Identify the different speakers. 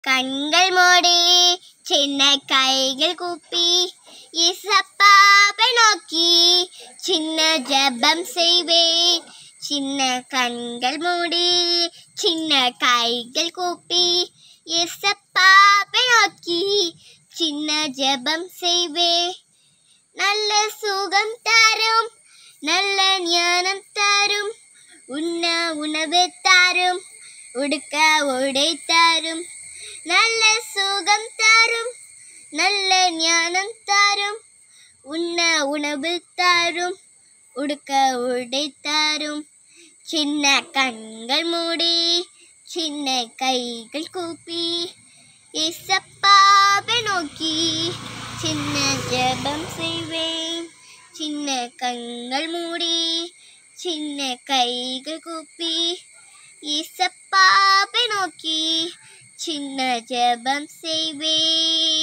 Speaker 1: கண்கள் மூடி சின்ன கைகள் கூப்பி இசப்பாவை நோக்கி சின்ன ஜெபம் செய்வேன் சின்ன கண்கள் மூடி சின்ன கைகள் கூப்பி இசப்பாவை நோக்கி சின்ன ஜெபம் செய்வேன் நல்ல சுகம் தரும் நல்ல ஞானம் தரும் உண்ண உணவு தரும் உடுக்க உடை தரும் நல்ல சுகம் தரும் நல்ல ஞானம் தரும் உண்ண உணவு தரும் உடுக்க உடை தரும் சின்ன கண்கள் மூடி சின்ன கைகள் கூப்பி இசப்பாவை நோக்கி சின்ன ஜெபம் செய்வேன் சின்ன கண்கள் மூடி சின்ன கைகள் கூப்பி இசப்பாவை நோக்கி சின்ன ஜெபம் செய்வேன்